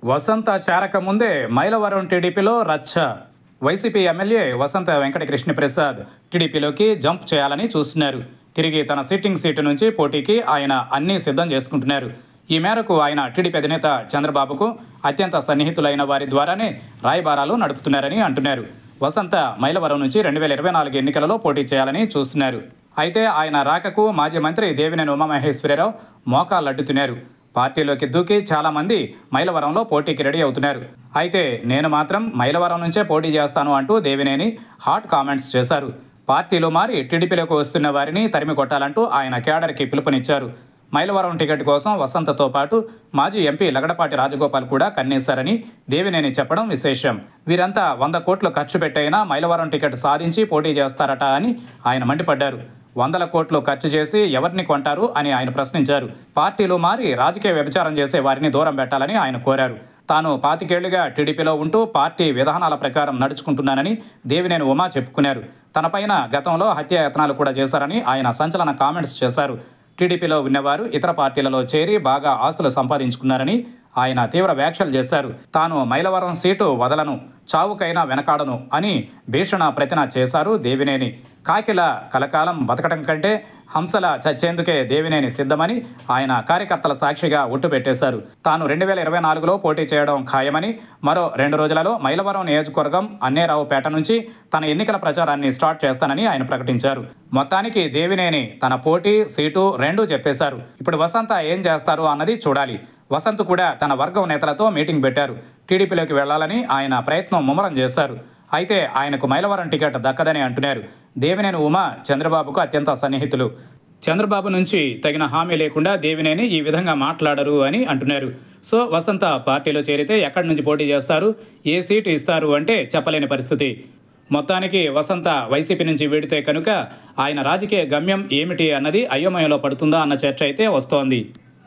వసంత చేరక ముందే మైలవరం టీడీపీలో రచ్చ వైసీపీ ఎమ్మెల్యే వసంత వెంకటకృష్ణ ప్రసాద్ టీడీపీలోకి జంప్ చేయాలని చూస్తున్నారు తిరిగి తన సిట్టింగ్ సీటు నుంచి పోటీకి ఆయన అన్నీ సిద్ధం చేసుకుంటున్నారు ఈ మేరకు ఆయన టీడీపీ అధినేత చంద్రబాబుకు అత్యంత సన్నిహితులైన వారి ద్వారానే రాయబారాలు నడుపుతున్నారని అంటున్నారు వసంత మైలవరం నుంచి రెండు వేల ఇరవై నాలుగు ఎన్నికలలో పోటీ చేయాలని చూస్తున్నారు అయితే ఆయన రాకకు మాజీ మంత్రి దేవినేని ఉమామహేశ్వరరావు మోకాళ్ళడ్డుతున్నారు పార్టీలోకి దూకి చాలామంది మైలవరంలో పోటీకి రెడీ అవుతున్నారు అయితే నేను మాత్రం మైలవరం నుంచే పోటీ చేస్తాను అంటూ దేవినేని హాట్ కామెంట్స్ చేశారు పార్టీలో మారి టీడీపీలోకి వస్తున్న వారిని తరిమి కొట్టాలంటూ ఆయన కేడర్కి పిలుపునిచ్చారు మైలవరం టికెట్ కోసం వసంతతో పాటు మాజీ ఎంపీ లగడపాటి రాజగోపాల్ కూడా కన్నేశారని దేవినేని చెప్పడం విశేషం వీరంతా వంద కోట్లు ఖర్చు పెట్టైనా మైలవరం టికెట్ సాధించి పోటీ చేస్తారట అని ఆయన మండిపడ్డారు వందల కోట్లు ఖర్చు చేసి ఎవరిని కొంటారు అని ఆయన ప్రశ్నించారు పార్టీలు మారి రాజకీయ వ్యభిచారం చేసే వారిని దూరం పెట్టాలని ఆయన కోరారు తాను పాతికేళ్లుగా టీడీపీలో ఉంటూ పార్టీ విధానాల ప్రకారం నడుచుకుంటున్నానని దేవినేని ఉమా చెప్పుకున్నారు తనపైన గతంలో హత్యాయత్నాలు కూడా చేశారని ఆయన సంచలన కామెంట్స్ చేశారు టీడీపీలో ఉన్నవారు ఇతర పార్టీలలో చేరి బాగా ఆస్తులు సంపాదించుకున్నారని ఆయన తీవ్ర వ్యాఖ్యలు చేశారు తాను మైలవరం సీటు వదలను చావుకైనా వెనకాడను అని భీషణ ప్రతిన చేశారు దేవినేని కాకిల కలకాలం బతకటం కంటే హంసల చచ్చేందుకే దేవినేని సిద్ధమని ఆయన కార్యకర్తల సాక్షిగా ఒట్టు పెట్టేశారు తాను రెండు వేల ఇరవై నాలుగులో పోటీ చేయడం ఖాయమని మరో రెండు రోజులలో మైలవరం నియోజకవర్గం అన్నేరావుపేట నుంచి తన ఎన్నికల ప్రచారాన్ని స్టార్ట్ చేస్తానని ఆయన ప్రకటించారు మొత్తానికి దేవినేని తన పోటీ సీటు రెండూ చెప్పేశారు ఇప్పుడు వసంత ఏం చేస్తారు అన్నది చూడాలి వసంత్ కూడా తన వర్గం నేతలతో మీటింగ్ పెట్టారు టీడీపీలోకి వెళ్లాలని ఆయన ప్రయత్నం ముమ్మరం చేశారు అయితే ఆయనకు మైలవరం టికెట్ దక్కదని అంటున్నారు దేవినేని ఉమా చంద్రబాబుకు అత్యంత సన్నిహితులు చంద్రబాబు నుంచి తగిన హామీ లేకుండా దేవినేని ఈ విధంగా మాట్లాడరు అని అంటున్నారు సో వసంత పార్టీలో చేరితే ఎక్కడి నుంచి పోటీ చేస్తారు ఏ సీటు ఇస్తారు అంటే చెప్పలేని పరిస్థితి మొత్తానికి వసంత వైసీపీ నుంచి వీడితే కనుక ఆయన రాజకీయ గమ్యం ఏమిటి అన్నది అయోమయంలో పడుతుందా అన్న చర్చ అయితే వస్తోంది